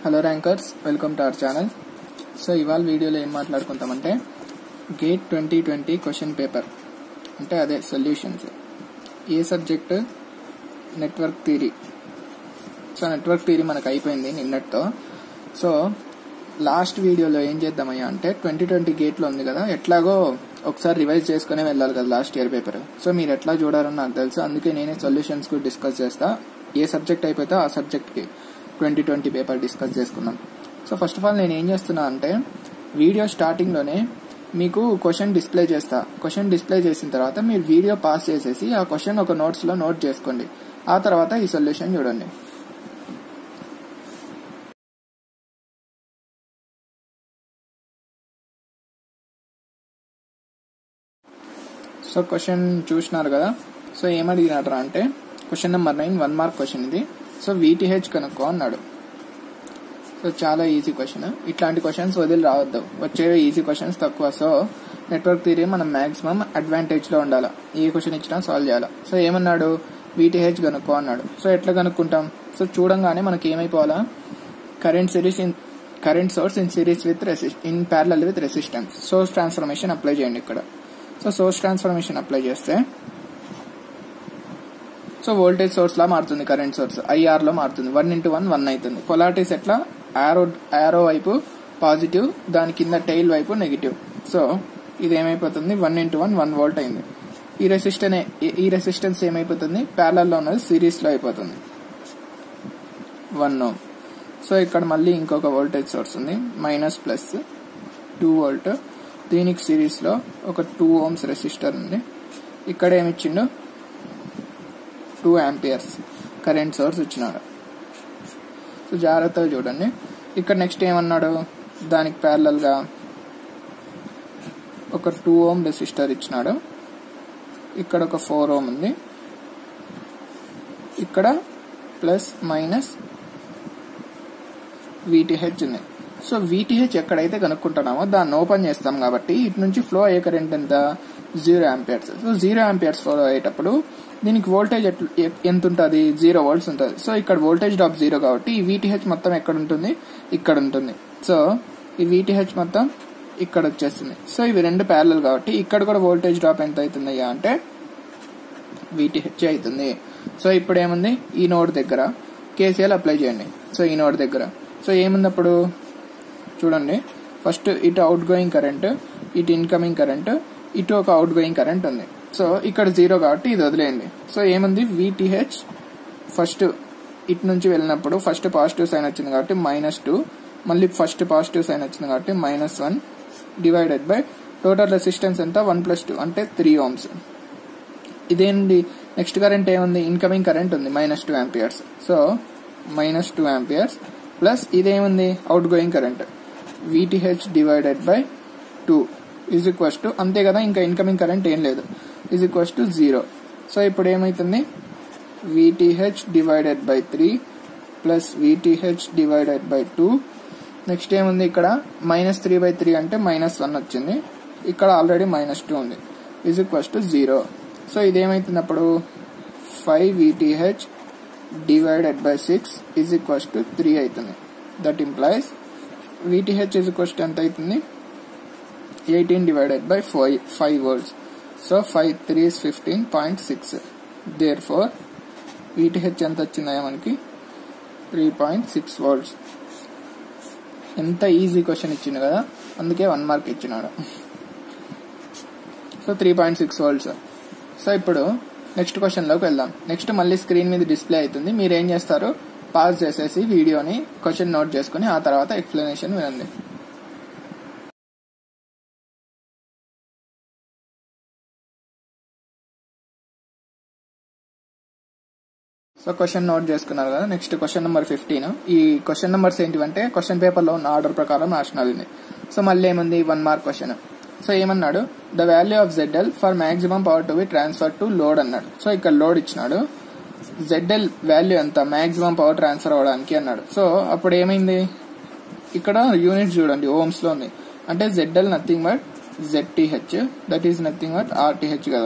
hello rankers welcome to our channel so ఇవాళ వీడియోలో ఏం మాట్లాడుకుంటామంటే GATE twenty twenty question paper అంటే అదే సొల్యూషన్స్ ఏ subject network theory so network theory మనకు అయిపోయింది నిన్నటితో సో లాస్ట్ వీడియోలో ఏం చేద్దామయ్యా అంటే ట్వంటీ ట్వంటీ గేట్లో ఉంది కదా ఎట్లాగో ఒకసారి రివైజ్ చేసుకునే వెళ్ళాలి కదా లాస్ట్ ఇయర్ పేపర్ సో మీరు ఎట్లా చూడాలని నాకు తెలుసు అందుకే నేనే సొల్యూషన్స్ కూడా డిస్కస్ చేస్తా ఏ సబ్జెక్ట్ అయిపోతే ఆ సబ్జెక్ట్కి ట్వంటీ ట్వంటీ పేపర్ డిస్కస్ చేసుకుందాం సో ఫస్ట్ ఆఫ్ ఆల్ నేను ఏం చేస్తున్నా అంటే వీడియో స్టార్టింగ్లోనే మీకు క్వశ్చన్ డిస్ప్లే చేస్తా క్వశ్చన్ డిస్ప్లే చేసిన తర్వాత మీరు వీడియో పాస్ చేసేసి ఆ క్వశ్చన్ ఒక నోట్స్లో నోట్ చేసుకోండి ఆ తర్వాత ఈ సొల్యూషన్ చూడండి సో క్వశ్చన్ చూసినారు కదా సో ఏమడిగినారా అంటే question number nine one mark question ఇది సో వీటీహెచ్ కనుక్కో అన్నాడు సో చాలా ఈజీ క్వశ్చన్ ఇట్లాంటి క్వశ్చన్స్ వదిలి రావద్దు వచ్చే ఈజీ క్వశ్చన్స్ తక్కువ సో నెట్వర్క్ థియరీ మనం మాక్సిమం అడ్వాంటేజ్ లో ఉండాలి ఏ క్వశ్చన్ ఇచ్చినా సాల్వ్ చేయాలి సో ఏమన్నాడు వీటీహెచ్ కనుక్కో అన్నాడు సో ఎట్లా కనుక్కుంటాం సో చూడంగానే మనకి ఏమైపోవాలా current series in current source in series with రెసిస్ in parallel with resistance source transformation apply చేయండి ఇక్కడ సో సోర్స్ ట్రాన్స్ఫర్మేషన్ అప్లై చేస్తే సో వోల్టేజ్ సోర్స్ లా మారుతుంది కరెంట్ సోర్స్ ఐఆర్ లో మారుతుంది వన్ ఇంటూ వన్ వన్ అవుతుంది పొలారిటీస్ ఎట్లా ఆరో ఆరో వైపు పాజిటివ్ దాని కింద టైల్ వైపు నెగిటివ్ సో ఇది ఏమైపోతుంది one into one one volt అయింది ఈ రెసిస్టెన్ ఈ రెసిస్టెన్స్ ఏమైపోతుంది ప్యారల్ లో ఉన్నది సిరీస్ లో అయిపోతుంది వన్ ఓమ్ సో ఇక్కడ మళ్ళీ ఇంకొక వోల్టేజ్ సోర్స్ ఉంది మైనస్ ప్లస్ టూ వోల్ట్ దీనికి సిరీస్ లో ఒక టూ ఓమ్స్ రెసిస్టర్ ఉంది ఇక్కడ ఏమిచ్చిండు టూ ఆంపియర్స్ కరెంట్ సోర్స్ ఇచ్చినాడు సో జాగ్రత్తగా చూడండి ఇక్కడ నెక్స్ట్ ఏమన్నాడు దానికి ప్యారలల్ గా ఒక టూ ఓమ్ రెసిస్టర్ ఇచ్చినాడు ఇక్కడ ఒక ఫోర్ ఓమ్ ఉంది ఇక్కడ ప్లస్ మైనస్ వీటీహెచ్ ఉంది సో వీటీహెచ్ ఎక్కడైతే కనుక్కుంటున్నామో దాన్ని ఓపెన్ చేస్తాం కాబట్టి ఇటు నుంచి ఫ్లో అయ్యే కరెంట్ ఎంత zero amperes so zero amperes flow అయ్యేటప్పుడు దీనికి వోల్టేజ్ ఎంత ఉంటుంది జీరో వోల్ట్స్ ఉంటుంది సో ఇక్కడ వోల్టేజ్ డ్రాప్ జీరో కాబట్టి ఈ వీటీహెచ్ మొత్తం ఎక్కడ ఉంటుంది ఇక్కడ ఉంటుంది సో ఈ వీటీహెచ్ మొత్తం ఇక్కడ వచ్చేస్తుంది సో ఇవి రెండు ప్యారల్ కాబట్టి ఇక్కడ కూడా వోల్టేజ్ డ్రాప్ ఎంత అవుతుంది అంటే వీటీహెచ్ అవుతుంది సో ఇప్పుడు ఏముంది ఈ నోడ్ దగ్గర కేసీఎల్ అప్లై చేయండి సో ఈ నోడ్ దగ్గర సో ఏముంది అప్పుడు చూడండి ఫస్ట్ ఇటు అవుట్ గోయింగ్ కరెంట్ ఇటు ఇన్కమింగ్ కరెంట్ ఇటు ఒక అవుట్ గోయింగ్ కరెంట్ ఉంది సో ఇక్కడ జీరో కాబట్టి ఇది వదిలేయండి సో ఏముంది వీటీహెచ్ ఫస్ట్ ఇటు నుంచి వెళ్ళినప్పుడు ఫస్ట్ పాజిటివ్ సైన్ వచ్చింది కాబట్టి మైనస్ టూ మళ్ళీ ఫస్ట్ పాజిటివ్ సైన్ వచ్చింది కాబట్టి minus one divided by total resistance ఎంత వన్ ప్లస్ టూ అంటే త్రీ ఓమ్స్ ఇదేంటి నెక్స్ట్ కరెంట్ ఏముంది ఇన్కమింగ్ కరెంట్ ఉంది minus two amperes so minus two amperes plus ఇదేముంది outgoing current VTH divided by two is equals to అంతే కదా ఇంకా incoming current ఏం లేదు is equals to zero so ఇప్పుడు ఏమైతుంది VTH divided by three plus VTH divided by two next ఏముంది ఇక్కడ మైనస్ త్రీ బై త్రీ అంటే మైనస్ వన్ వచ్చింది ఇక్కడ ఆల్రెడీ మైనస్ టూ ఉంది is equals to zero so ఇదేమైతుంది అప్పుడు five VTH divided by six is equals to three అవుతుంది that implies VTH is equals to ఎంత అవుతుంది eighteen divided by five five volts so five three is fifteen point six therefore VTH ఎంత వచ్చిందా మనకి three point six volts ఎంత easy question ఇచ్చింది కదా అందుకే వన్ మార్క్ ఇచ్చినాడు so three point six volts so ఇప్పుడు నెక్స్ట్ క్వశ్చన్లోకి వెళ్దాం నెక్స్ట్ మళ్ళీ స్క్రీన్ మీద డిస్ప్లే అవుతుంది మీరు ఏం చేస్తారు పాజ్ చేసేసి వీడియోని క్వశ్చన్ నోట్ చేసుకుని ఆ తర్వాత ఎక్స్ప్లెనేషన్ వినండి సో క్వశ్చన్ నోట్ చేసుకున్నారు కదా నెక్స్ట్ క్వశ్చన్ నెంబర్ ఫిఫ్టీన్ ఈ క్వశ్చన్ నెంబర్స్ ఏంటివంటే క్వశ్చన్ పేపర్లో ఉన్న ఆర్డర్ ప్రకారం రాసినది సో మళ్ళీ ఏముంది వన్ మార్క్ క్వశ్చన్ సో ఏమన్నాడు the value of ZL for maximum power to be transfer to load అన్నాడు సో ఇక్కడ లోడ్ ఇచ్చినాడు జెడ్ఎల్ వాల్యూ ఎంత మాక్సిమం పవర్ ట్రాన్స్ఫర్ అవ్వడానికి అన్నాడు సో అప్పుడు ఏమైంది ఇక్కడ యూనిట్ చూడండి ఓమ్స్ లో ఉంది అంటే ZL nothing but ZTH that is nothing but RTH కదా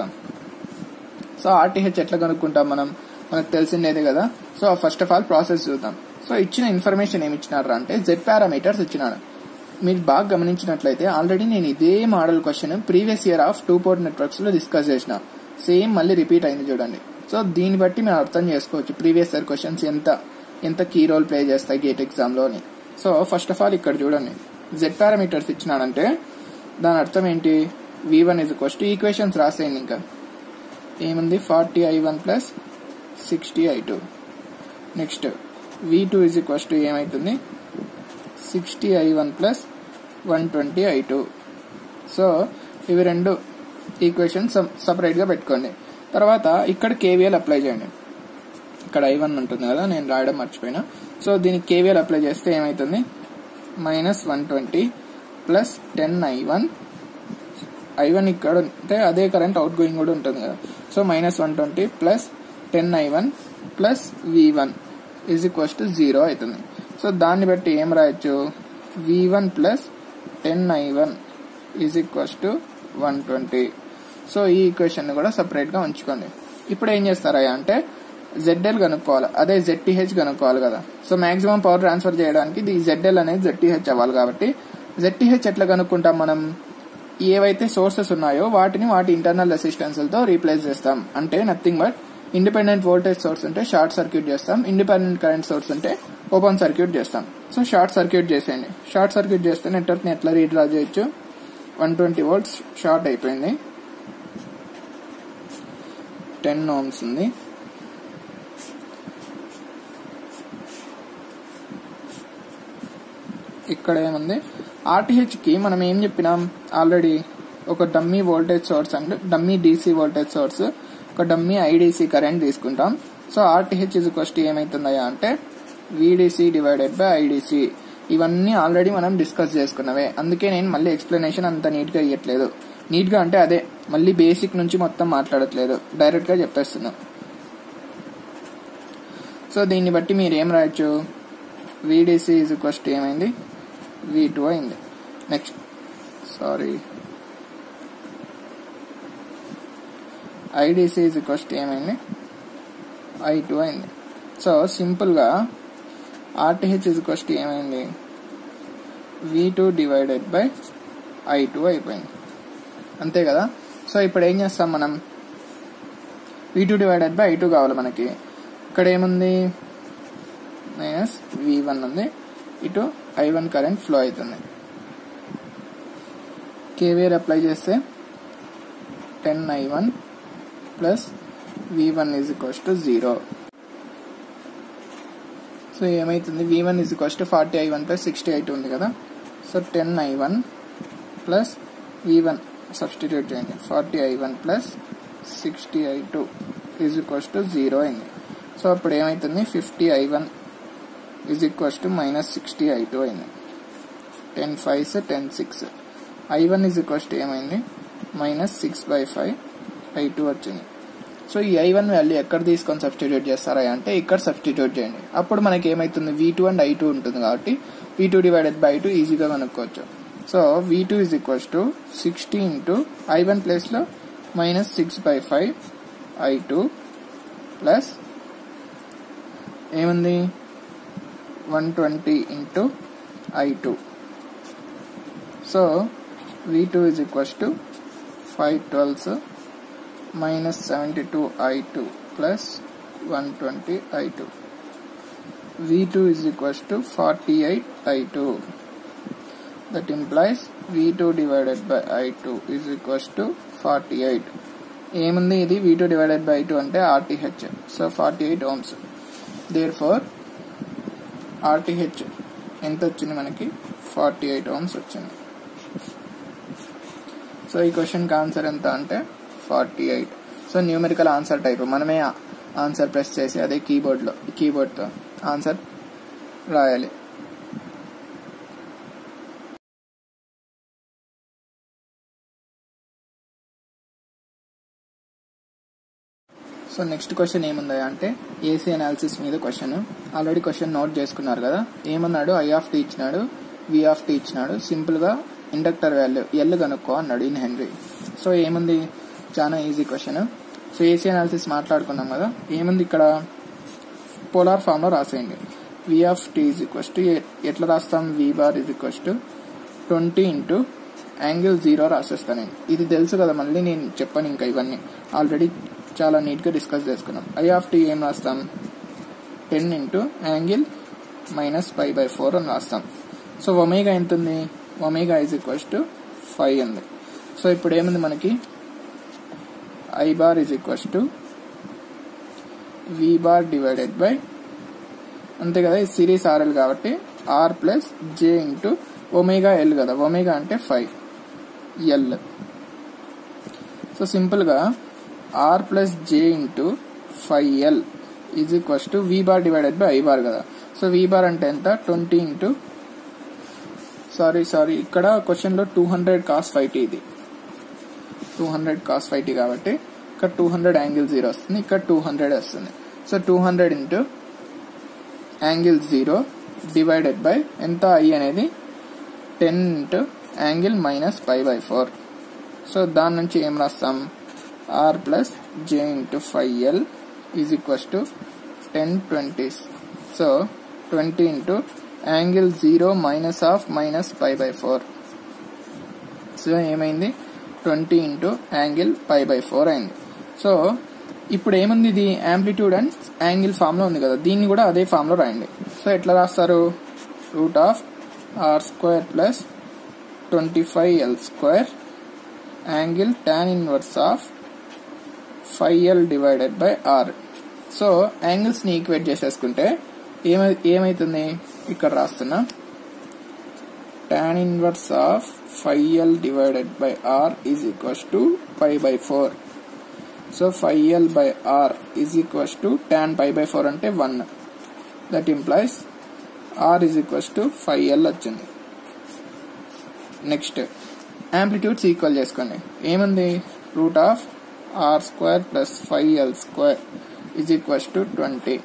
సో ఆర్టీహెచ్ ఎట్లా కనుక్కుంటాం మనం మనకు తెలిసిండేదే కదా so first of all process చూద్దాం సో ఇచ్చిన ఇన్ఫర్మేషన్ ఏమి ఇచ్చినారు అంటే జెడ్ పారామీటర్స్ ఇచ్చినాడు మీరు బాగా గమనించినట్లయితే ఆల్రెడీ నేను ఇదే model question previous year of two port networks లో డిస్కస్ చేసిన సేమ్ మళ్ళీ రిపీట్ అయింది చూడండి సో దీన్ని బట్టి మేము అర్థం చేసుకోవచ్చు ప్రీవియస్ ఇయర్ క్వశ్చన్స్ ఎంత ఎంత కీ రోల్ ప్లే చేస్తాయి గేట్ ఎగ్జామ్ లో అని సో ఫస్ట్ ఆఫ్ ఆల్ ఇక్కడ చూడండి జెడ్ పారామీటర్స్ ఇచ్చినాడంటే దాని అర్థం ఏంటి వి వన్ ఇస్ క్వస్ట్ ఈక్వేషన్స్ రాసేయండి ఇంకా ఏముంది forty I one plus sixty I two next V two is equals to ఏమవుతుంది sixty I one plus one twenty I two so ఇవి రెండు ఈక్వేషన్స్ సపరేట్గా పెట్టుకోండి తర్వాత ఇక్కడ కేవీఎల్ అప్లై చేయండి ఇక్కడ ఐ వన్ ఉంటుంది కదా నేను రాయడం మర్చిపోయినా సో దీనికి కేవీఎల్ అప్లై చేస్తే ఏమవుతుంది minus one twenty plus ten I one I one ఇక్కడ ఉంటే అదే కరెంట్ అవుట్ గోయింగ్ కూడా ఉంటుంది కదా so minus one twenty plus ten I one plus V one is equals to zero అవుతుంది సో దాన్ని బట్టి ఏం రాయొచ్చు V one plus ten I one is equals to one twenty so ఈ equation కూడా సపరేట్ గా ఉంచుకోండి ఇప్పుడు ఏం చేస్తారా అంటే జెడ్ఎల్ కనుక్కోవాలి అదే జెడ్టీహెచ్ కనుక్కోవాలి కదా సో మాక్సిమం పవర్ ట్రాన్స్ఫర్ చేయడానికి ఇది జెడ్ఎల్ అనేది జెడ్టీహెచ్ అవ్వాలి కాబట్టి జెడ్టీహెచ్ ఎట్లా కనుక్కుంటాం మనం ఏవైతే సోర్సెస్ ఉన్నాయో వాటిని వాటి ఇంటర్నల్ రెసిస్టెన్స్లతో రీప్లేస్ చేస్తాం అంటే nothing but independent voltage source ఉంటే షార్ట్ సర్క్యూట్ చేస్తాం ఇండిపెండెంట్ కరెంట్ సోర్స్ ఉంటే ఓపెన్ సర్క్యూట్ చేస్తాం సో షార్ట్ సర్క్యూట్ చేసేయండి షార్ట్ సర్క్యూట్ చేస్తే నెట్వర్క్ ని ఎట్లా రీడ్రా చేయొచ్చు వన్ ట్వంటీ వోల్ట్స్ షార్ట్ అయిపోయింది టెన్ ఓమ్స్ ఉంది ఇక్కడ ఏముంది ఆర్టీహెచ్ కి మనం ఏం చెప్పినాం ఆల్రెడీ ఒక డమ్మీ వోల్టేజ్ సోర్స్ అంటే డమ్మీ డీసీ వోల్టేజ్ సోర్స్ ఒక డమ్మీ ఐడీసీ కరెంట్ తీసుకుంటాం సో ఆర్టీహెచ్ ఇస్ క్వస్ట్ ఏమైతుందయ్యా అంటే వీడీసీ డివైడెడ్ బై ఐడీసీ ఇవన్నీ ఆల్రెడీ మనం డిస్కస్ చేసుకున్నవే అందుకే నేను మళ్ళీ ఎక్స్ప్లెనేషన్ అంత నీట్ గా ఇవ్వట్లేదు నీట్ గా అంటే అదే మళ్ళీ బేసిక్ నుంచి మొత్తం మాట్లాడట్లేదు డైరెక్ట్ గా చెప్పేస్తున్నా సో దీన్ని బట్టి మీరు ఏం రాయొచ్చు వీడీసీ ఇస్ క్వస్ట్ ఏమైంది వి టూ అయింది నెక్స్ట్ సారీ ఐడిసి ఇస్ క్వస్ట్ ఏమైంది ఐ టూ అయింది సో సింపుల్గా ఆర్టీహెచ్ ఇస్ క్వస్ట్ ఏమైంది V two divided by I two అయిపోయింది అంతే కదా సో ఇప్పుడు ఏం చేస్తాం మనం V two divided by I two కావాలి మనకి ఇక్కడ ఏముంది మైనస్ వి వన్ ఉంది ఇటు ఐ వన్ కరెంట్ ఫ్లో అవుతుంది కేవీఆర్ అప్లై చేస్తే ten I one plus V one is equals to zero so ఏమైతుంది V one is equals to forty I one plus sixty eight ఉంది కదా so ten I one plus V one substitute చేయండి forty I one plus sixty I two is equals to zero అయింది so అప్పుడు ఏమైతుంది fifty I one is equals to minus sixty I two అయింది ten fives ten six I one is equals to ఏమైంది minus six by five I two వచ్చింది so ఈ I one value ఎక్కడ తీసుకొని substitute చేస్తారా అంటే ఇక్కడ సబ్స్టిట్యూట్ చేయండి అప్పుడు మనకి ఏమైతుంది V two and I two ఉంటుంది కాబట్టి V two divided by two ఈజీగా కనుక్కోవచ్చు so V two is equals to sixty into I one ప్లేస్లో minus six by five I two plus ఏముంది one twenty into I two so V two is equals to five twelves minus seventy two I two plus one twenty I two V two is equals to forty eight I two that implies V two divided by I two is equals to forty eight ఏముంది ఇది V two divided by two అంటే RTH so forty eight ohms therefore RTH ఎంత వచ్చింది మనకి forty eight ohms వచ్చింది so ఈ క్వశ్చన్కి answer ఎంత అంటే forty eight so numerical answer type మనమే ఆన్సర్ ప్రెస్ చేసి అదే కీబోర్డ్లో కీబోర్డ్తో ఆన్సర్ రాయాలి సో నెక్స్ట్ క్వశ్చన్ ఏముంది అంటే ఏసీ అనాలిసిస్ మీద క్వశ్చన్ ఆల్రెడీ క్వశ్చన్ నోట్ చేసుకున్నారు కదా ఏమన్నాడు ఐ ఆఫ్ టీ ఇచ్చినాడు వి ఆఫ్ టీ ఇచ్చినాడు సింపుల్గా ఇండక్టర్ వాల్యూ ఎల్ కనుక్కో అన్నాడు ఇన్ హెన్రీ సో ఏముంది చాలా easy question so AC analysis మాట్లాడుకున్నాం కదా ఏముంది ఇక్కడ పోలార్ ఫామ్ లో రాసేయండి V of T is equals to ఎట్లా రాస్తాం V bar is equals to twenty into angle zero రాసేస్తాను నేను ఇది తెలుసు కదా మళ్ళీ నేను చెప్పాను ఇంకా ఇవన్నీ ఆల్రెడీ చాలా నీట్గా డిస్కస్ చేసుకున్నాం ఐ ఆఫ్ టీ ఏం రాస్తాం ten into angle minus five by four అని రాస్తాం సో ఒమేగా ఎంత ఉంది omega is equals to five ఉంది సో ఇప్పుడు ఏముంది మనకి I bar is equals to V bar divided by అంతే కదా ఇది సిరీస్ ఆర్ఎల్ కాబట్టి R plus J into omega L కదా ఒమేగా అంటే ఫైవ్ ఎల్ సో సింపుల్గా R plus J into five L is equals to V bar divided by I bar కదా so V bar అంటే ఎంత ట్వంటీ ఇంటూ సారీ సారీ ఇక్కడ క్వశ్చన్లో two hundred cos five T ఇది two hundred cos five T కాబట్టి ఇక్కడ two hundred angle zero వస్తుంది ఇక్కడ టూ హండ్రెడ్ వస్తుంది so two hundred into angle zero divided by ఎంత ఐ అనేది ten into angle minus five by four so దాని నుంచి ఏం రాస్తాం R plus J into five L is equals to ten twenties so twenty into angle zero minus of minus five by four so ఏమైంది twenty into angle five by four అయింది so ఇప్పుడు ఏముంది ఇది amplitude and angle form లో ఉంది కదా దీన్ని కూడా అదే ఫామ్ లో రాయండి సో ఎట్లా రాస్తారు root of R square plus twenty five L square angle tan inverse of five L divided by R so angles ని ఈక్వేట్ చేసేసుకుంటే ఏమై ఏమైతుంది ఇక్కడ రాస్తున్నా tan inverse of five L divided by R is equals to five by four so five L by R is equals to tan pi by four అంటే one that implies R is equals to five L వచ్చింది next amplitudes equal చేసుకోండి ఏముంది root of R square plus five L square is equals to twenty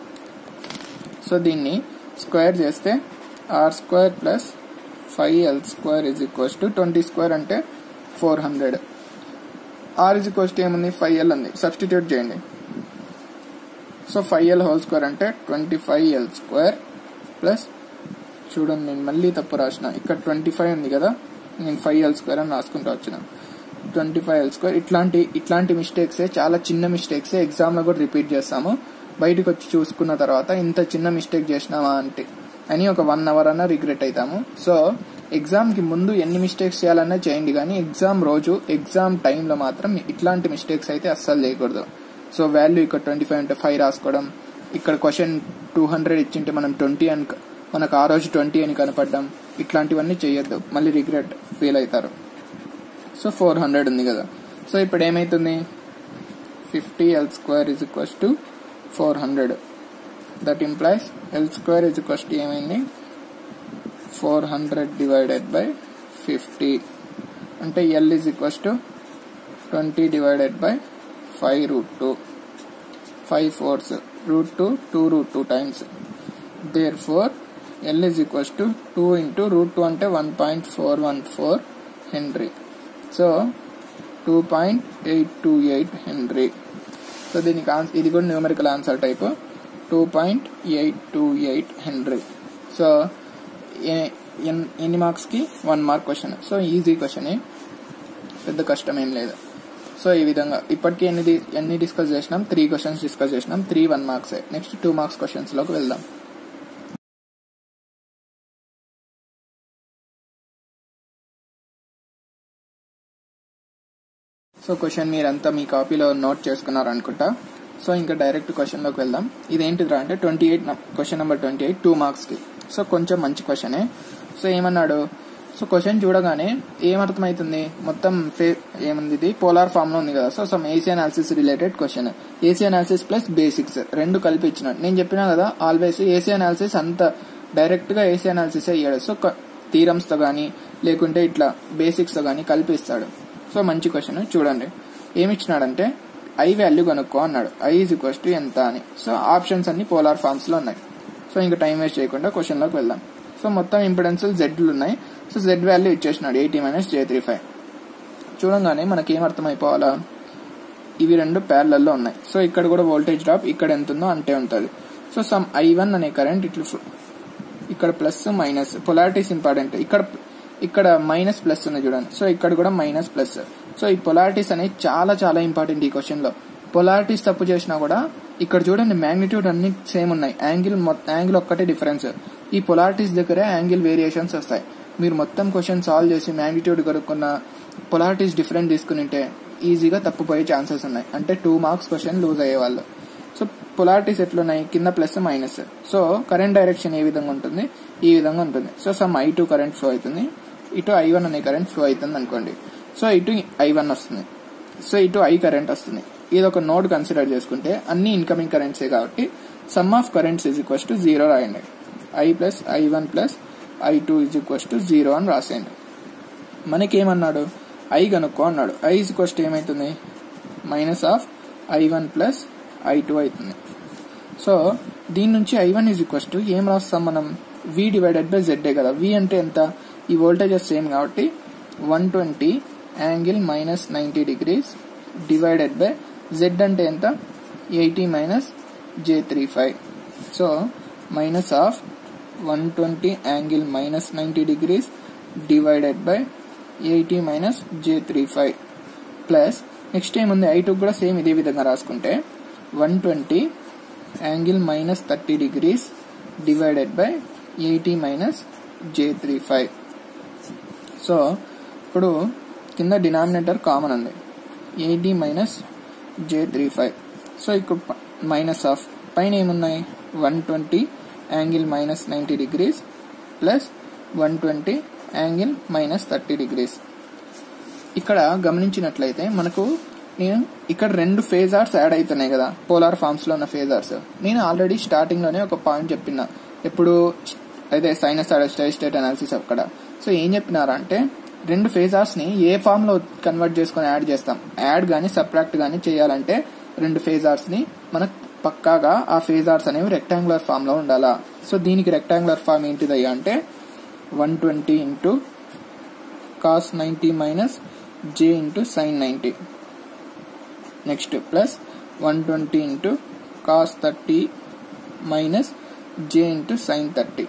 so దీన్ని square చేస్తే R square plus five L square is equals to twenty square అంటే four hundred R is equals to ఏముంది five L ఉంది substitute చేయండి so five L whole square అంటే twenty five L square plus చూడండి నేను మళ్ళీ తప్పు రాసిన ఇక్కడ ట్వంటీ ఫైవ్ ఉంది కదా నేను ఫైవ్ ఎల్ స్క్వేర్ అని రాసుకుంటూ వచ్చిన ట్వంటీ ఫైవ్ ఎల్ స్క్వేర్ ఇట్లాంటి ఇట్లాంటి మిస్టేక్సే చాలా చిన్న మిస్టేక్సే ఎగ్జామ్లో కూడా రిపీట్ చేస్తాము బయటకు వచ్చి చూసుకున్న తర్వాత ఇంత చిన్న మిస్టేక్ చేసినామా అంటే అని ఒక వన్ అవర్ అన్న రిగ్రెట్ అవుతాము సో ఎగ్జామ్కి ముందు ఎన్ని మిస్టేక్స్ చేయాలన్నా చేయండి కానీ ఎగ్జామ్ రోజు ఎగ్జామ్ టైంలో మాత్రం ఇట్లాంటి మిస్టేక్స్ అయితే అస్సలు చేయకూడదు సో వాల్యూ ఇక్కడ ట్వంటీ ఫైవ్ అంటే ఫైవ్ రాసుకోవడం ఇక్కడ క్వశ్చన్ టూ హండ్రెడ్ ఇచ్చింటే మనం ట్వంటీ అని మనకు ఆ రోజు ట్వంటీ అని కనపడ్డం ఇట్లాంటివన్నీ చేయొద్దు మళ్ళీ రిగ్రెట్ ఫీల్ అవుతారు సో ఫోర్ హండ్రెడ్ ఉంది కదా సో ఇప్పుడు ఏమైతుంది fifty L square is equals to four hundred that implies L square is equals to ఏమైంది four hundred divided by fifty అంటే L is equals to twenty divided by five root two five fours root two two root two times there four L is equals to two into root two అంటే one point four one four henry so two point eight two eight henry so దీనికి ఆన్స్- ఇది కూడా numerical answer type two point eight two eight henry so ఏ- ఎన్- ఎన్ని మార్క్స్కి one mark question so easy question పెద్ద కష్టం ఏం లేదు సో ఈ విధంగా ఇప్పటికీ ఎన్ని డి- ఎన్ని డిస్కస్ చేసినాం త్రీ క్వశ్చన్స్ డిస్కస్ చేసినాం three one marks next two marks questions లోకి వెళ్దాం సో క్వశ్చన్ మీరంతా మీ కాపీలో నోట్ చేసుకున్నారు అనుకుంటా సో ఇంకా డైరెక్ట్ క్వశ్చన్లోకి వెళ్దాం ఇదేంటిదిరా అంటే twenty eight question number twenty eight two మార్క్స్కి సో కొంచెం మంచి క్వశ్చనే సో ఏమన్నాడు సో క్వశ్చన్ చూడగానే ఏమర్థమవుతుంది మొత్తం ఫే ఏముంది ఇది పోలార్ ఫామ్ లో ఉంది కదా so some AC analysis related question AC analysis plus basics రెండు కలిపి ఇచ్చినాడు నేను చెప్పినా కదా ఆల్వేస్ ఏసీ అనాలిసిస్ అంత డైరెక్ట్ గా ఏసీ అనాలిసిస్ అయ్యాడు సో థీరమ్స్ తో గానీ లేకుంటే ఇట్లా బేసిక్స్ తో గానీ కల్పిస్తాడు సో మంచి క్వశ్చన్ చూడండి ఏమి ఇచ్చినాడంటే ఐ వాల్యూ కనుక్కో అన్నాడు ఐ ఈజ్ ఈక్వల్స్ టు ఎంత అని సో ఆప్షన్స్ అన్ని పోలార్ ఫార్మ్స్ లో ఉన్నాయి సో ఇంకా టైం వేస్ట్ చేయకుండా క్వశ్చన్ లోకి వెళ్దాం సో మొత్తం ఇంపిడెన్స్ జెడ్లు ఉన్నాయి సో జెడ్ వాల్యూ ఇచ్చేసినాడు eighty minus J three five చూడంగానే మనకి ఏం అర్థమైపోవాలా ఇవి రెండు ప్యారలల్లో ఉన్నాయి సో ఇక్కడ కూడా వోల్టేజ్ డ్రాప్ ఇక్కడ ఎంత ఉందో అంతే ఉంటుంది సో సమ్ ఐ వన్ అనే కరెంట్ ఇట్లా fl- ఇక్కడ ప్లస్ మైనస్ పొలారిటీస్ ఇంపార్టెంట్ ఇక్కడ ఇక్కడ మైనస్ ప్లస్ ఉంది చూడండి సో ఇక్కడ కూడా మైనస్ ప్లస్ సో ఈ పొలారిటీస్ అనేవి చాలా చాలా ఇంపార్టెంట్ ఈ క్వశ్చన్ లో పొలారిటీస్ తప్పు చేసినా కూడా ఇక్కడ చూడండి మ్యాగ్నిట్యూడ్ అన్ని సేమ్ ఉన్నాయి యాంగిల్ యాంగిల్ ఒక్కటే డిఫరెన్స్ ఈ పొలారిటీస్ దగ్గరే యాంగిల్ వేరియేషన్స్ వస్తాయి మీరు మొత్తం క్వశ్చన్ సాల్వ్ చేసి మ్యాగ్నిట్యూడ్ కనుక్కున్న పొలారిటీస్ డిఫరెంట్ తీసుకునింటే ఈజీగా తప్పుపోయే ఛాన్సెస్ ఉన్నాయి అంటే టూ మార్క్స్ క్వశ్చన్ లూజ్ అయ్యేవాళ్ళు సో పొలారిటీస్ ఎట్లున్నాయి కింద plus minus so current direction ఏ విధంగా ఉంటుంది ఈ విధంగా ఉంటుంది so some I two current flow అవుతుంది ఇటు ఐ వన్ అనే కరెంట్ ఫ్లో అవుతుంది అనుకోండి సో ఇటు ఐ వన్ వస్తుంది సో ఇటు ఐ కరెంట్ వస్తుంది ఇది ఒక నోడ్ కన్సిడర్ చేసుకుంటే అన్ని ఇన్కమింగ్ కరెంట్సే కాబట్టి sum of currents is equals to zero రాయండి I plus I one plus I two is equals to zero అని రాసేయండి మనకేమన్నాడు ఐ కనుక్కో అన్నాడు ఐ ఇజ్ ఈక్వల్స్ టు ఏమవుతుంది minus of I one plus I two అవుతుంది సో దీని నుంచి I one is equals to ఏం రాస్తాం మనం వి డివైడెడ్ బై జెడ్ఏ కదా వి అంటే ఎంత ఈ వోల్టేజెస్ సేమ్ కాబట్టి one twenty angle minus ninety degrees divided by Z అంటే ఎంత eighty minus J three five so minus of one twenty angle minus ninety degrees divided by eighty minus J three five plus next ఏముంది I two కూడా same ఇదే విధంగా రాసుకుంటే one twenty angle minus thirty degrees divided by eighty minus J three five so ఇప్పుడు కింద denominator common ఉంది eighty minus J three five so ఇక్కడ minus of పైన ఏమున్నాయి one twenty angle minus ninety degrees plus one twenty angle minus thirty degrees ఇక్కడ గమనించినట్లయితే మనకు నేను ఇక్కడ రెండు ఫేజార్స్ యాడ్ అవుతున్నాయి కదా పోలార్ ఫార్మ్స్ లో ఉన్న ఫేజార్స్ నేను ఆల్రెడీ స్టార్టింగ్ లోనే ఒక పాయింట్ చెప్పిన ఎప్పుడు అదే సైనస్ స్టడీ స్టేట్ అనాలిసిస్ అక్కడ సో ఏం చెప్పినారంటే రెండు ఫేజార్స్ ని ఏ ఫామ్ లో కన్వర్ట్ చేసుకొని యాడ్ చేస్తాం యాడ్ గానీ సబ్ట్రాక్ట్ గానీ చేయాలంటే రెండు ఫేజార్స్ ని మనకు పక్కాగా ఆ ఫేజార్స్ అనేవి రెక్టాంగులర్ ఫామ్ లో ఉండాలా సో దీనికి రెక్టాంగులర్ ఫామ్ ఏంటిదయ్యా అంటే one twenty into cos ninety minus J into sine ninety next plus one twenty into cos thirty minus J into sine thirty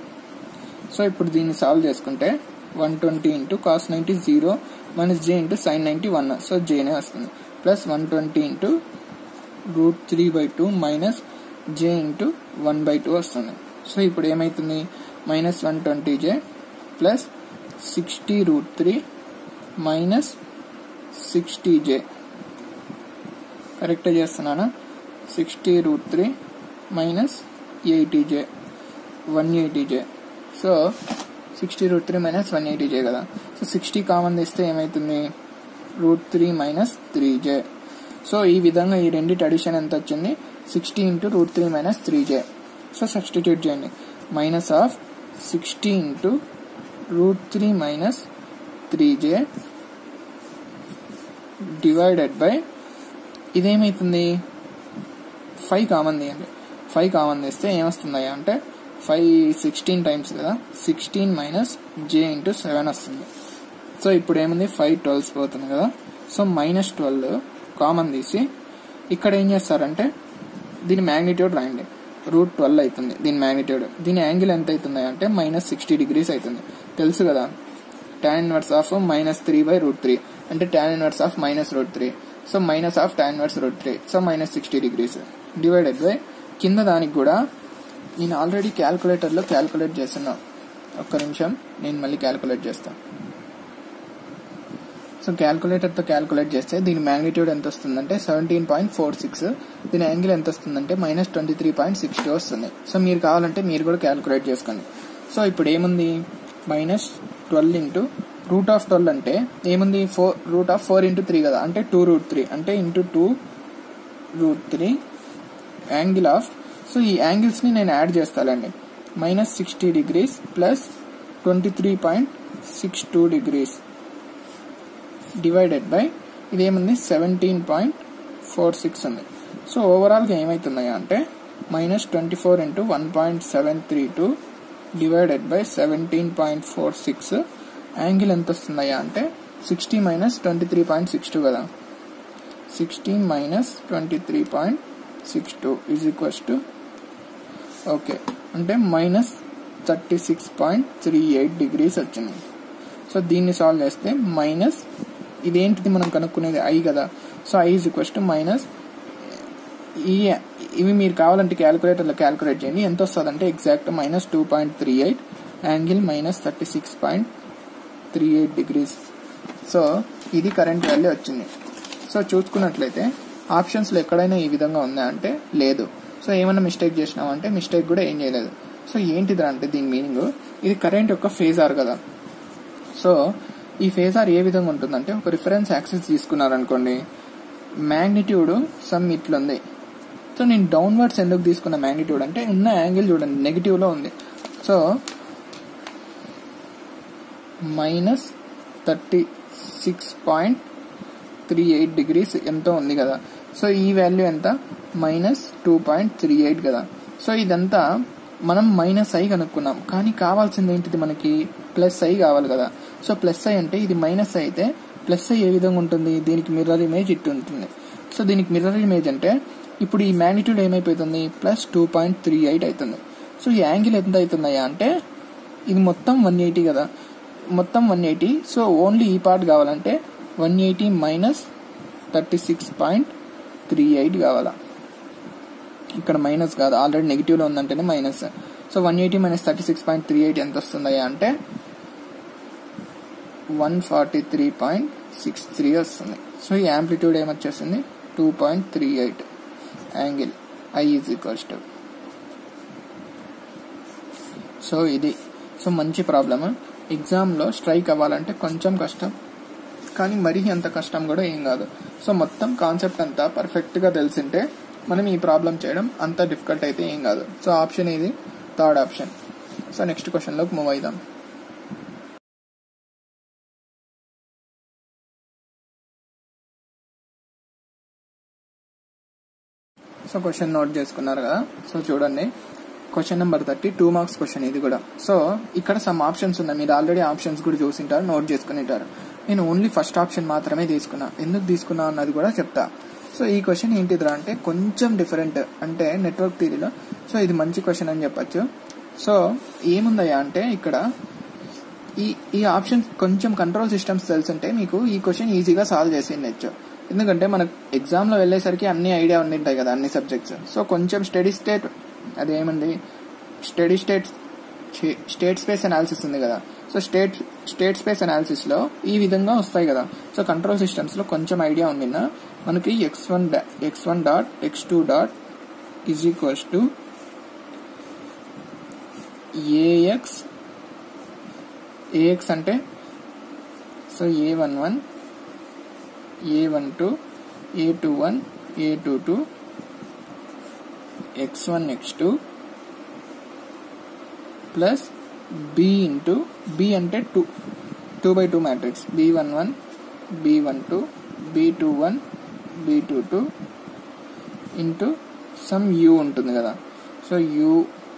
so ఇప్పుడు దీన్ని సాల్వ్ చేసుకుంటే one twenty into cos ninety zero minus J into sine ninety one so జేనే వస్తుంది plus one twenty into root three by two minus J into one by two వస్తుంది so ఇప్పుడు ఏమైతుంది minus one twenty J plus sixty root three minus sixty J correct చేస్తున్నానా sixty root three minus eighty J one eighty J so sixty root three minus one eighty J కదా so sixty common తీస్తే ఏమవుతుంది root three minus three J so ఈ విధంగా ఈ రెండింటి addition ఎంత వచ్చింది sixty into root three minus three J so substitute చేయండి minus of sixty into root three minus three J divided by ఇదేమైతుంది ఫైవ్ కామన్ తీయండి ఫైవ్ కామన్ తీస్తే ఏమొస్తుంది అంటే ఫైవ్ సిక్స్టీన్ టైమ్స్ కదా sixteen minus J into seven వస్తుంది so ఇప్పుడు ఏముంది ఫైవ్ ట్వెల్వ్స్ పోతుంది కదా సో మైనస్ ట్వెల్వ్ కామన్ తీసి ఇక్కడ ఏం చేస్తారంటే దీని మ్యాగ్నిట్యూడ్ రాయండి రూట్ ట్వెల్వ్ అవుతుంది దీని మ్యాగ్నిట్యూడ్ దీని యాంగిల్ ఎంత అవుతుంది అంటే మైనస్ సిక్స్టీ డిగ్రీస్ అవుతుంది తెలుసు కదా tan inverse of minus three by root three అంటే tan inverse of minus root three so minus of tan inverse root three so minus sixty degrees divided by కింద దానికి కూడా నేను ఆల్రెడీ క్యాల్కులేటర్లో క్యాల్కులేట్ చేస్తున్నా ఒక్క నిమిషం నేను మళ్ళీ క్యాల్కులేట్ చేస్తాను సో క్యాల్కులేటర్తో క్యాల్కులేట్ చేస్తే దీని మ్యాగ్నిట్యూడ్ ఎంత వస్తుందంటే సెవెంటీన్ పాయింట్ ఫోర్ సిక్స్ దీని యాంగిల్ ఎంత వస్తుందంటే minus twenty three point six two వస్తుంది సో మీరు కావాలంటే మీరు కూడా క్యాల్కులేట్ చేసుకోండి సో ఇప్పుడు ఏముంది minus twelve into root of twelve అంటే ఏముంది four root of four into three కదా అంటే టూ రూట్ త్రీ అంటే into two root three angle of so ఈ యాంగిల్స్ని నేను యాడ్ చేస్తానండి minus sixty degrees plus twenty three point six two degrees divided by ఇదేముంది సెవెంటీన్ పాయింట్ ఫోర్ సిక్స్ ఉంది so ఓవరాల్గా ఏమవుతున్నాయా అంటే minus twenty four into one point seven three two divided by seventeen point four six angle ఎంత వస్తుందయ్యా అంటే sixty minus twenty three point six two కదా sixty minus twenty three point six two is equals to okay అంటే minus thirty six point three eight degrees వచ్చింది so దీన్ని solve చేస్తే minus ఇదేంటిది మనం కనుక్కునేది ఐ కదా so I is equals to minus ఈ ఇవి మీరు కావాలంటే క్యాలిక్యులేటర్లో క్యాలిక్యులేట్ చేయండి ఎంత వస్తుంది అంటే exact minus two point three eight angle minus thirty six point three eight degrees so ఇది కరెంట్ వాల్యూ వచ్చింది సో చూసుకున్నట్లయితే ఆప్షన్స్లో ఎక్కడైనా ఈ విధంగా ఉందా అంటే లేదు సో ఏమైనా మిస్టేక్ చేసినామంటే మిస్టేక్ కూడా ఏం చేయలేదు సో ఏంటిది అంటే దీని మీనింగ్ ఇది కరెంట్ యొక్క ఫేజార్ కదా సో ఈ ఫేజార్ ఏ విధంగా ఉంటుందంటే ఒక రిఫరెన్స్ యాక్సిస్ తీసుకున్నారనుకోండి మ్యాగ్నిట్యూడ్ సమ్ ఇట్లుంది సో నేను డౌన్వర్డ్స్ ఎందుకు తీసుకున్న మ్యాగ్నిట్యూడ్ అంటే ఉన్న యాంగిల్ చూడండి నెగిటివ్లో ఉంది so minus thirty six point three eight degrees ఎంతో ఉంది కదా సో ఈ వాల్యూ ఎంత minus two point three eight కదా సో ఇదంతా మనం మైనస్ ఐ కనుక్కున్నాం కానీ కావాల్సింది ఏంటిది మనకి ప్లస్ ఐ కావాలి కదా సో ప్లస్ ఐ అంటే ఇది మైనస్ అయితే ప్లస్ ఐ ఏ విధంగా ఉంటుంది దీనికి మిర్రర్ ఇమేజ్ ఇట్టు ఉంటుంది సో దీనికి మిర్రర్ ఇమేజ్ అంటే ఇప్పుడు ఈ మ్యాగ్నిట్యూడ్ ఏమైపోతుంది plus two point three eight అవుతుంది సో ఈ యాంగిల్ ఎంత అవుతుందయ్యా అంటే ఇది మొత్తం వన్ ఎయిటీ కదా మొత్తం వన్ ఎయిటీ సో ఓన్లీ ఈ పార్ట్ కావాలంటే one eighty minus thirty six point three eight కావాలా ఇక్కడ మైనస్ కాదు ఆల్రెడీ నెగిటివ్లో ఉందంటేనే minus so one eighty minus thirty six point three eight ఎంత వస్తుందయ్యా అంటే one forty three point six three వస్తుంది సో ఈ యాంప్లిట్యూడ్ ఏమొచ్చేసింది two point three eight angle I is equals to so ఇది సో మంచి ప్రాబ్లమ్ ఎగ్జామ్లో స్ట్రైక్ అవ్వాలంటే కొంచెం కష్టం కానీ మరీ అంత కష్టం కూడా ఏం కాదు సో మొత్తం కాన్సెప్ట్ అంతా పర్ఫెక్ట్గా తెలిసింటే మనం ఈ ప్రాబ్లం చేయడం అంత డిఫికల్ట్ అయితే ఏం కాదు సో ఆప్షన్ ఇది థర్డ్ ఆప్షన్ సో నెక్స్ట్ క్వశ్చన్లోకి మూవ్ అయిదాం సో క్వశ్చన్ నోట్ చేసుకున్నారు కదా సో చూడండి question number thirty two marks question ఇది కూడా సో ఇక్కడ సమ్ ఆప్షన్స్ ఉన్నాయి మీరు ఆల్రెడీ ఆప్షన్స్ కూడా చూసింటారు నోట్ చేసుకునింటారు నేను ఓన్లీ ఫస్ట్ ఆప్షన్ మాత్రమే తీసుకున్నా ఎందుకు తీసుకున్నా అన్నది కూడా చెప్తా సో ఈ క్వశ్చన్ ఏంటిదిరా అంటే కొంచెం డిఫరెంట్ అంటే నెట్వర్క్ థీరీలో సో ఇది మంచి క్వశ్చన్ అని చెప్పచ్చు సో ఏముందయ్యా అంటే ఇక్కడ ఈ ఈ ఆప్షన్ కొంచెం కంట్రోల్ సిస్టమ్స్ తెలుసుంటే మీకు ఈ క్వశ్చన్ ఈజీగా సాల్వ్ చేసి ఉండొచ్చు ఎందుకంటే మనకు ఎగ్జామ్లో వెళ్ళేసరికి అన్ని ఐడియా ఉండింటాయి కదా అన్ని సబ్జెక్ట్స్ సో కొంచెం స్టడీ స్టేట్ అదేమంది study state state space analysis ఉంది కదా సో స్టేట్ స్టేట్ స్పేస్ అనాలిసిస్లో ఈ విధంగా వస్తాయి కదా సో కంట్రోల్ సిస్టమ్స్లో కొంచెం ఐడియా ఉండినా మనకి X one X one dot X two dot is equals to A X A X అంటే so A one one A one two A two one A two two X one X two plus B into B అంటే two two by two matrix B one one B one two B two one B two two into some U ఉంటుంది కదా so U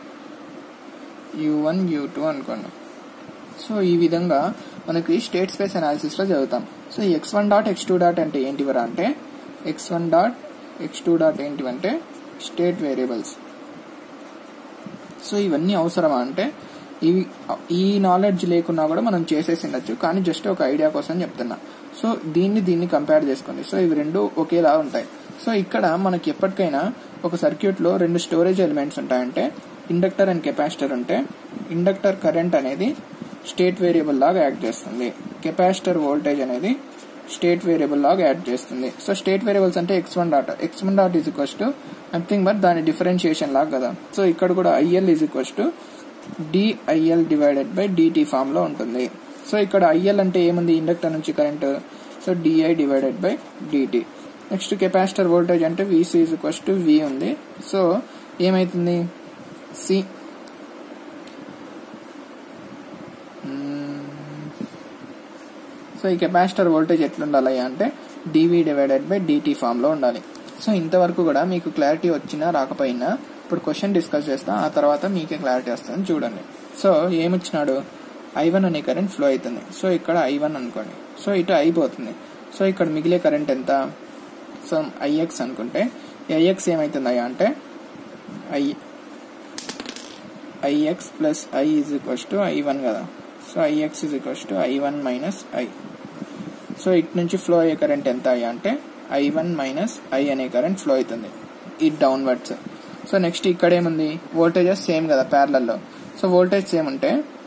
U one U two అనుకోండి so ఈ విధంగా మనకి state space అనాలిసిస్లో చదువుతాం so X one dot X two dot అంటే ఏంటివరా అంటే X one dot X two dot ఏంటివంటే స్టేట్ వేరియబుల్స్ సో ఇవన్నీ అవసరమా అంటే ఇవి ఈ నాలెడ్జ్ లేకున్నా కూడా మనం చేసేసి ఉండొచ్చు కానీ జస్ట్ ఒక ఐడియా కోసం చెప్తున్నా సో దీన్ని దీన్ని కంపేర్ చేసుకోండి సో ఇవి రెండు ఒకేలా ఉంటాయి సో ఇక్కడ మనకి ఎప్పటికైనా ఒక సర్క్యూట్లో రెండు స్టోరేజ్ ఎలిమెంట్స్ ఉంటాయంటే ఇండక్టర్ అండ్ కెపాసిటర్ ఉంటే ఇండక్టర్ కరెంట్ అనేది స్టేట్ వేరియబుల్ లాగా యాక్ట్ చేస్తుంది కెపాసిటర్ వోల్టేజ్ అనేది స్టేట్ వేరియబుల్ లాగా యాడ్ చేస్తుంది సో స్టేట్ వేరియబుల్స్ అంటే X one dot X one dot is equals to nothing but దాని డిఫరెన్షియేషన్ లాగా కదా సో ఇక్కడ కూడా IL is equals to DIL divided by DT form లో ఉంటుంది సో ఇక్కడ ఐఎల్ అంటే ఏముంది ఇండక్టర్ నుంచి current so DI divided by DT next capacitor voltage అంటే VC is equals to V ఉంది సో ఏమైతుంది సి సో ఈ కెపాసిటర్ వోల్టేజ్ ఎట్లుండాలి అంటే డివి డివైడెడ్ బై డిటి ఫామ్లో ఉండాలి సో ఇంతవరకు కూడా మీకు క్లారిటీ వచ్చినా రాకపోయినా ఇప్పుడు క్వశ్చన్ డిస్కస్ చేస్తా ఆ తర్వాత మీకే క్లారిటీ వస్తుంది చూడండి సో ఏమిచ్చినాడు ఐ వన్ అనే కరెంట్ ఫ్లో అవుతుంది సో ఇక్కడ ఐ వన్ అనుకోండి సో ఇటు అయిపోతుంది సో ఇక్కడ మిగిలే కరెంట్ ఎంత సో ఐఎక్స్ అనుకుంటే ఐఎక్స్ ఏమవుతుంది అంటే I IX plus I is equals to I one కదా so IX is equals to I one minus I so ఇటు నుంచి ఫ్లో అయ్యే కరెంట్ ఎంత అయ్యా అంటే ఐ వన్ మైనస్ ఐ అనే కరెంట్ ఫ్లో అవుతుంది ఈ డౌన్వర్డ్స్ సో నెక్స్ట్ ఇక్కడ ఏముంది వోల్టేజెస్ సేమ్ కదా ప్యారలల్లో సో వోల్టేజ్ సేమ్ ఉంటే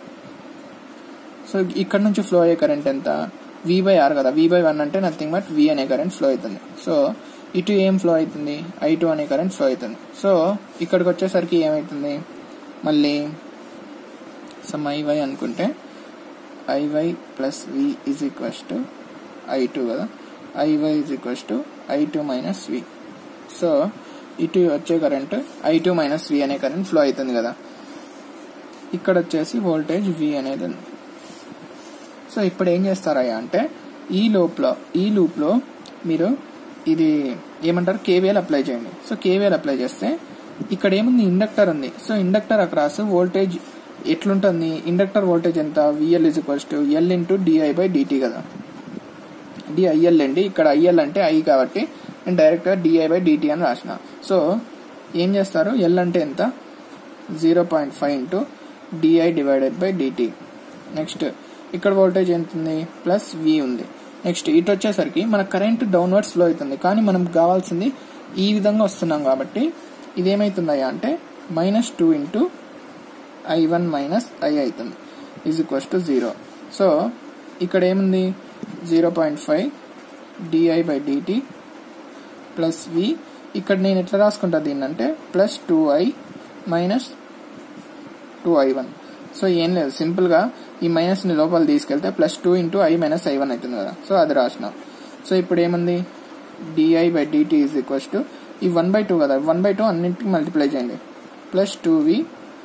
సో ఇక్కడ నుంచి ఫ్లో అయ్యే కరెంట్ ఎంత వి బై ఆర్ కదా వి బై వన్ అంటే నథింగ్ బట్ వి అనే కరెంట్ ఫ్లో అవుతుంది సో ఇటు ఏం ఫ్లో అవుతుంది ఐ టూ అనే కరెంట్ ఫ్లో అవుతుంది సో ఇక్కడికి వచ్చేసరికి ఏమవుతుంది మళ్ళీ సమ్ ఐవై అనుకుంటే IY plus V is equals to I two కదా IY is equals to I two minus V so ఇటు వచ్చే current I two minus V అనే కరెంట్ ఫ్లో అవుతుంది కదా ఇక్కడ వచ్చేసి వోల్టేజ్ వి అనేది ఉంది సో ఇప్పుడు ఏం చేస్తారయ్యా అంటే ఈ లోపల ఈ లూప్లో మీరు ఇది ఏమంటారు కేవీఎల్ అప్లై చేయండి సో కేవీఎల్ అప్లై చేస్తే ఇక్కడ ఏముంది ఇండక్టర్ ఉంది సో ఇండక్టర్ అక్రాస్ వోల్టేజ్ ఎట్లుంటుంది ఇండక్టర్ వోల్టేజ్ ఎంత VL is equals to L into DI by DT కదా డిఐఎల్ అండి ఇక్కడ ఐఎల్ అంటే ఐ కాబట్టి నేను డైరెక్ట్గా డిఐ బై డిటి అని రాసిన సో ఏం చేస్తారు ఎల్ అంటే ఎంత zero point five into DI divided by DT next ఇక్కడ వోల్టేజ్ ఎంత ఉంది ప్లస్ వి ఉంది నెక్స్ట్ ఇటు వచ్చేసరికి మన కరెంట్ డౌన్వర్డ్స్ ఫ్లో అవుతుంది కానీ మనం కావాల్సింది ఈ విధంగా వస్తున్నాం కాబట్టి ఇది ఏమవుతుందయ్యా అంటే minus two into I one minus I అవుతుంది is equals to zero so ఇక్కడ ఏముంది zero point five DI by DT plus V ఇక్కడ నేను ఎట్లా రాసుకుంటా దీన్ని అంటే plus two I minus two I one so ఏం లేదు సింపుల్గా ఈ మైనస్ని లోపల తీసుకెళ్తే plus two into I minus I one అవుతుంది కదా సో అది రాసిన సో ఇప్పుడు ఏముంది DI by DT is equals to ఈ వన్ బై టూ కదా వన్ బై టూ అన్నింటికి మల్టిప్లై చేయండి ప్లస్ టూ వి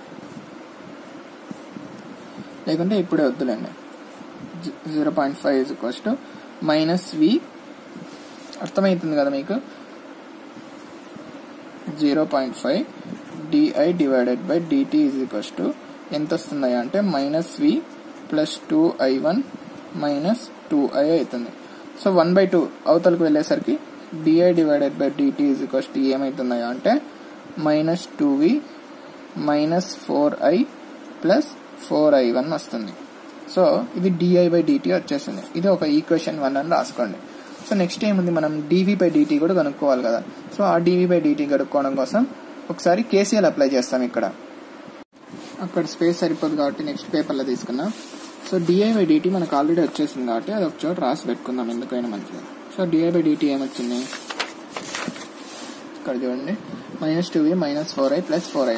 లేకుంటే ఇప్పుడే వద్దులేండి zero point five is equals to minus V అర్థమవుతుంది కదా మీకు zero point five DI divided by DT is equals to ఎంత వస్తుంది అంటే minus V plus two I one minus two I అవుతుంది సో వన్ బై టూ అవతలకు వెళ్ళేసరికి DI divided by DT is equals to ఏమవుతున్నాయా అంటే minus two V minus four I plus four I one వస్తుంది so ఇది DI by DT వచ్చేసింది ఇది ఒక ఈక్వేషన్ వన్ అని రాసుకోండి సో నెక్స్ట్ ఏముంది మనం డివి బై డిటి కూడా కనుక్కోవాలి కదా సో ఆ డివి బై డిటి కనుక్కోవడం కోసం ఒకసారి కేసీఎల్ అప్లై చేస్తాం ఇక్కడ అక్కడ స్పేస్ సరిపోదు కాబట్టి నెక్స్ట్ పేపర్లో తీసుకున్నాం సో డిఐ బై డిటి మనకు ఆల్రెడీ వచ్చేసింది కాబట్టి అది ఒక చోట రాసి పెట్టుకుందాం ఎందుకైనా మంచిది సో డిఐ బై డిటి ఏమొచ్చింది ఇక్కడ చూడండి minus two V minus four I plus four I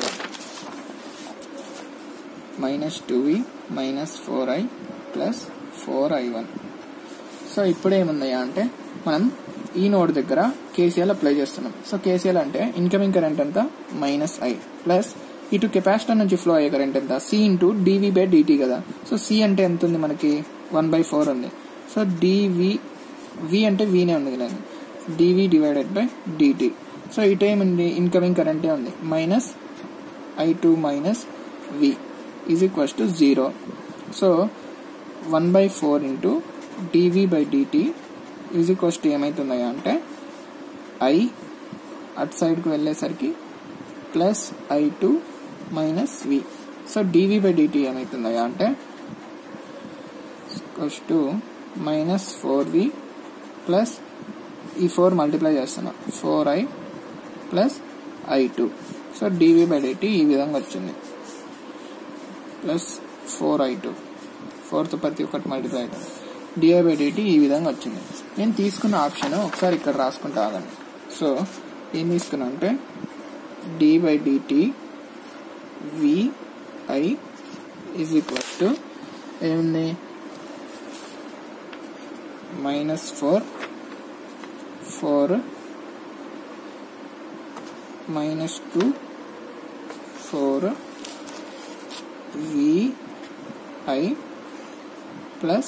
minus two V minus four I plus four I one so ఇప్పుడు ఏముందయ్యా అంటే మనం ఈ నోడ్ దగ్గర కేసీఎల్ అప్లై చేస్తున్నాం సో కేసీఎల్ అంటే ఇన్కమింగ్ కరెంట్ ఎంత మైనస్ ఐ ప్లస్ ఇటు కెపాసిటర్ నుంచి ఫ్లో అయ్యే కరెంట్ ఎంత C into DV by DT కదా సో సి అంటే ఎంత ఉంది మనకి వన్ బై ఫోర్ ఉంది సో డివి వి అంటే వీనే ఉంది కదా DV divided by DT so ఇటు ఏముంది ఇన్కమింగ్ కరెంటే ఉంది minus I two minus V is equals to zero so one by four into DV by DT is equals to ఏమవుతున్నాయా అంటే ఐ అటు సైడ్కి వెళ్ళేసరికి plus I two minus V so DV by DT ఏమవుతుందయ్యా అంటే to minus four V plus ఈ four multiply చేస్తున్నా four I plus I two so DV by DT ఈ విధంగా వచ్చింది plus four I two fourth ప్రతి ఒక్కటి మల్టిప్లై అవుతుంది డిఐ బై డిటి ఈ విధంగా వచ్చింది నేను తీసుకున్న ఆప్షన్ ఒకసారి ఇక్కడ రాసుకుంటా ఆగండి సో ఏం తీసుకున్నా అంటే D by DT VI is equal to ఏముంది minus four four minus two four VI plus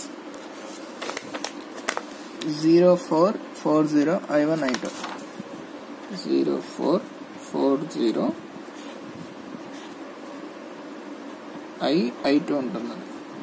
zero four four zero I one I two zero four four zero I I two ఉంటుంది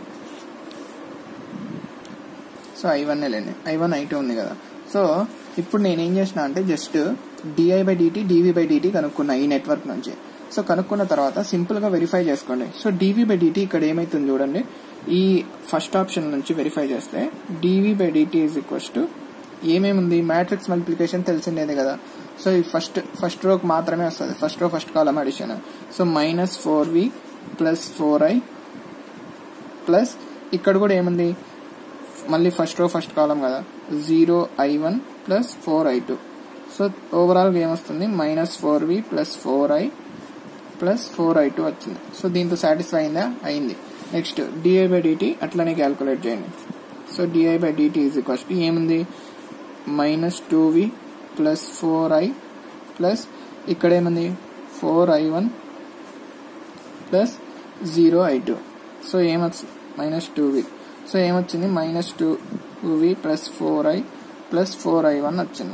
so I one లేండి I one I two ఉంది కదా so ఇప్పుడు నేను ఏం చేసిన అంటే just DI by DT DV by DT కనుక్కున్నా ఈ నెట్వర్క్ నుంచి సో కనుక్కున్న తర్వాత సింపుల్గా వెరిఫై చేసుకోండి సో డీవీ బై డిటీ ఇక్కడ ఏమైతుంది చూడండి ఈ ఫస్ట్ ఆప్షన్ నుంచి వెరిఫై చేస్తే DV by DT is equals to ఏమేముంది మ్యాట్రిక్స్ మల్టిప్లికేషన్ తెలిసిందేది కదా సో ఈ ఫస్ట్ ఫస్ట్ రోకి మాత్రమే వస్తుంది first row first column addition so minus four V plus four I plus ఇక్కడ కూడా ఏముంది మళ్ళీ ఫస్ట్ రో ఫస్ట్ కాలం కదా zero I one plus four I two so ఓవరాల్గా ఏమొస్తుంది minus four V plus four I plus four I two వచ్చింది so దీంతో satisfy అయిందా అయింది నెక్స్ట్ డిఐ బై డిటి అట్లనే క్యాల్కులేట్ చేయండి so DI by DT is equals to ఏముంది minus two V plus four I plus ఇక్కడ ఏముంది four I one plus zero I two so ఏమొచ్చింది మైనస్ టూ వి సో ఏమొచ్చింది minus two V plus four I plus four I one వచ్చింది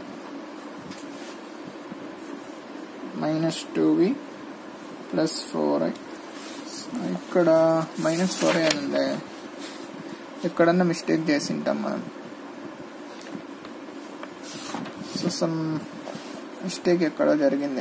minus two V plus four I ఇక్కడ minus four I అని ఉంది ఎక్కడన్నా mistake చేసి ఉంటాం మనం సో సమ్ మిస్టేక్ ఎక్కడో జరిగింది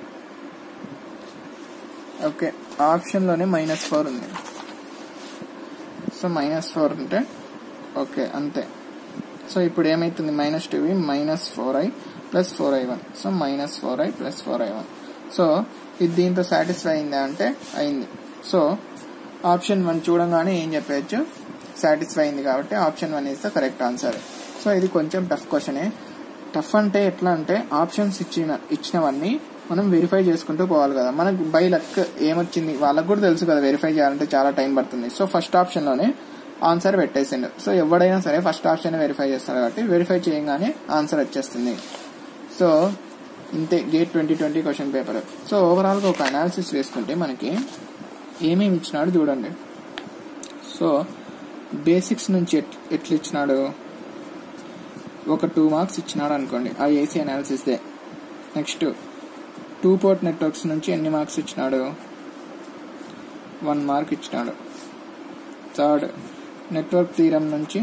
ఓకే ఆప్షన్లోనే మైనస్ ఫోర్ ఉంది సో మైనస్ ఫోర్ ఉంటే ఓకే అంతే సో ఇప్పుడు ఏమైతుంది minus two minus four I plus four I one so minus four I plus four I one so ఇది దీంతో సాటిస్ఫై అయిందా అంటే అయింది సో ఆప్షన్ వన్ చూడంగానే ఏం చెప్పచ్చు సాటిస్ఫై అయింది కాబట్టి option one is the correct answer so ఇది కొంచెం టఫ్ క్వశ్చనే టఫ్ అంటే ఎట్లా అంటే ఆప్షన్స్ ఇచ్చిన ఇచ్చినవన్నీ మనం వెరిఫై చేసుకుంటూ పోవాలి కదా మనకు బై లక్ ఏమొచ్చింది వాళ్ళకు కూడా తెలుసు కదా వెరిఫై చేయాలంటే చాలా టైం పడుతుంది సో ఫస్ట్ ఆప్షన్లోనే ఆన్సర్ పెట్టేసిండు సో ఎవడైనా సరే ఫస్ట్ ఆప్షన్ వెరిఫై చేస్తారు కాబట్టి వెరిఫై చేయగానే ఆన్సర్ వచ్చేస్తుంది సో ఇంతే GATE twenty twenty question paper so ఓవరాల్గా ఒక అనాలిసిస్ వేసుకుంటే మనకి ఏమేమి ఇచ్చినాడు చూడండి సో బేసిక్స్ నుంచి ఎట్లా ఇచ్చినాడు ఒక టూ మార్క్స్ ఇచ్చినాడు అనుకోండి ఆ ఏసీ అనాలిసిస్ దే నెక్స్ట్ టూ పోర్ట్ నెట్వర్క్స్ నుంచి ఎన్ని మార్క్స్ ఇచ్చినాడు వన్ మార్క్ ఇచ్చినాడు థర్డ్ నెట్వర్క్ తీరం నుంచి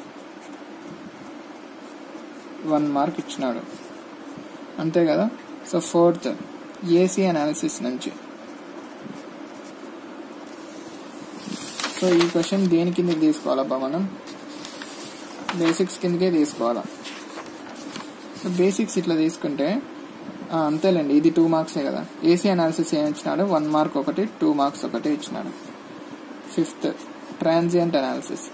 వన్ మార్క్ ఇచ్చినాడు అంతే కదా సో ఫోర్త్ ఏసీ అనాలిసిస్ నుంచి సో ఈ క్వశ్చన్ దేని కిందకి తీసుకోవాలబ్బా మనం బేసిక్స్ కిందకే తీసుకోవాలా సో బేసిక్స్ ఇట్లా తీసుకుంటే అంతేలేండి ఇది టూ మార్క్సే కదా ఏసీ అనాలిసిస్ ఏం ఇచ్చినాడు వన్ మార్క్ ఒకటి టూ మార్క్స్ ఒకటి ఇచ్చినాడు ఫిఫ్త్ ట్రాన్సియంట్ అనాలిసిస్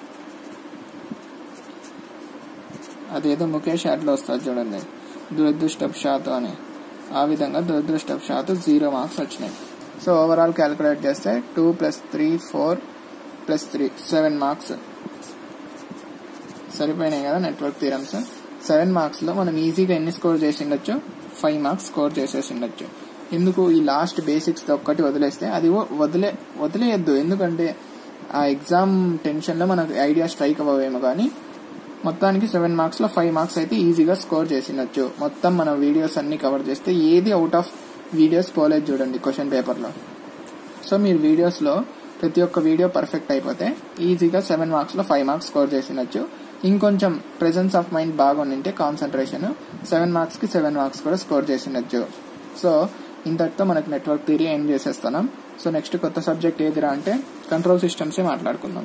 అదేదో ముఖేష్ యాడ్లో వస్తుంది చూడండి దురదృష్టపు శాతం అని ఆ విధంగా దురదృష్టపు శాతం జీరో మార్క్స్ వచ్చినాయి సో ఓవరాల్ క్యాలిక్యులేట్ చేస్తే two plus three four plus three seven marks సరిపోయినాయి కదా నెట్వర్క్ థీరమ్స్ సెవెన్ మార్క్స్లో మనం ఈజీగా ఎన్ని స్కోర్ చేసి ఉండొచ్చు ఫైవ్ మార్క్స్ స్కోర్ చేసేసి ఉండొచ్చు ఎందుకు ఈ లాస్ట్ బేసిక్స్ ఒక్కటి వదిలేస్తే అది వదిలే వదిలేయద్దు ఎందుకంటే ఆ ఎగ్జామ్ టెన్షన్లో మనకు ఐడియా స్ట్రైక్ అవ్వవేమో కానీ మొత్తానికి సెవెన్ మార్క్స్లో ఫైవ్ మార్క్స్ అయితే ఈజీగా స్కోర్ చేసినచ్చు మొత్తం మన వీడియోస్ అన్ని కవర్ చేస్తే ఏది అవుట్ ఆఫ్ వీడియోస్ పోలేదు చూడండి క్వశ్చన్ పేపర్లో సో మీరు వీడియోస్లో ప్రతి ఒక్క వీడియో పర్ఫెక్ట్ అయిపోతే ఈజీగా సెవెన్ మార్క్స్లో ఫైవ్ మార్క్స్ స్కోర్ చేసినచ్చు ఇంకొంచెం ప్రెజెన్స్ ఆఫ్ మైండ్ బాగుండింటే కాన్సన్ట్రేషన్ సెవెన్ మార్క్స్కి సెవెన్ మార్క్స్ కూడా స్కోర్ చేసినచ్చు సో ఇంతటితో మనకు నెట్వర్క్ థియరీ ఎండ్ చేసేస్తున్నాం సో నెక్స్ట్ కొత్త సబ్జెక్ట్ ఏదిరా అంటే కంట్రోల్ సిస్టమ్సే మాట్లాడుకుందాం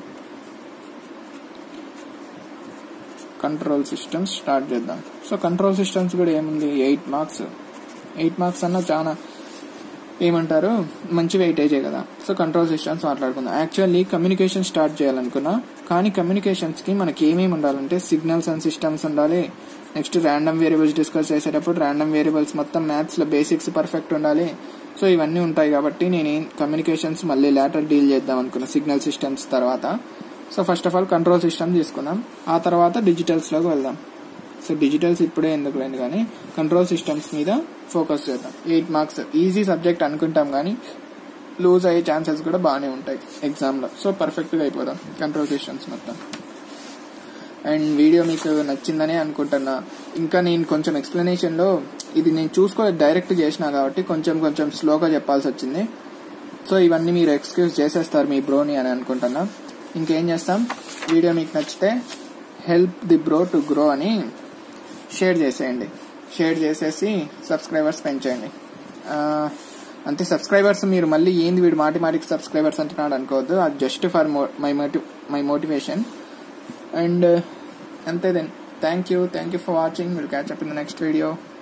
కంట్రోల్ సిస్టమ్స్ స్టార్ట్ చేద్దాం సో కంట్రోల్ సిస్టమ్స్ కూడా ఏముంది ఎయిట్ మార్క్స్ ఎయిట్ మార్క్స్ అన్న చాలా ఏమంటారు మంచి వెయిటేజే కదా సో కంట్రోల్ సిస్టమ్స్ మాట్లాడుకుందాం యాక్చువల్లీ కమ్యూనికేషన్ స్టార్ట్ చేయాలనుకున్నా కానీ కమ్యూనికేషన్స్కి మనకి ఏమేమి ఉండాలంటే సిగ్నల్స్ అండ్ సిస్టమ్స్ ఉండాలి నెక్స్ట్ ర్యాండమ్ వేరియబుల్స్ డిస్కస్ చేసేటప్పుడు ర్యాండమ్ వేరియబుల్స్ మొత్తం మ్యాథ్స్లో బేసిక్స్ పర్ఫెక్ట్ ఉండాలి సో ఇవన్నీ ఉంటాయి కాబట్టి నేను కమ్యూనికేషన్స్ మళ్ళీ లేటర్ డీల్ చేద్దాం అనుకున్నా సిగ్నల్ సిస్టమ్స్ తర్వాత so first of all control system తీసుకుందాం ఆ తర్వాత డిజిటల్స్లోకి వెళ్దాం సో డిజిటల్స్ ఇప్పుడే ఎందుకు లేదు కానీ కంట్రోల్ సిస్టమ్స్ మీద ఫోకస్ చేద్దాం ఎయిట్ మార్క్స్ ఈజీ సబ్జెక్ట్ అనుకుంటాం కానీ లూజ్ అయ్యే ఛాన్సెస్ కూడా బాగానే ఉంటాయి ఎగ్జామ్లో సో పర్ఫెక్ట్గా అయిపోదాం కంట్రోల్ సిస్టమ్స్ మొత్తం అండ్ వీడియో మీకు నచ్చిందనే అనుకుంటున్నా ఇంకా నేను కొంచెం ఎక్స్ప్లెనేషన్లో ఇది నేను చూసుకోలేదు డైరెక్ట్ చేసిన కాబట్టి కొంచెం కొంచెం స్లోగా చెప్పాల్సి వచ్చింది సో ఇవన్నీ మీరు ఎక్స్క్యూజ్ చేసేస్తారు మీ బ్రోని అని అనుకుంటున్నా ఇంకేం చేస్తాం వీడియో మీకు నచ్చితే help the bro to grow అని షేర్ చేసేయండి షేర్ చేసేసి సబ్స్క్రైబర్స్ పెంచేయండి అంతే సబ్స్క్రైబర్స్ మీరు మళ్ళీ ఏంది వీడు మాటి మాటికి సబ్స్క్రైబర్స్ అంటున్నాడు అనుకోవద్దు అది just for my motive my motivation and అంతే then thank you thank you for watching will catch up in the next video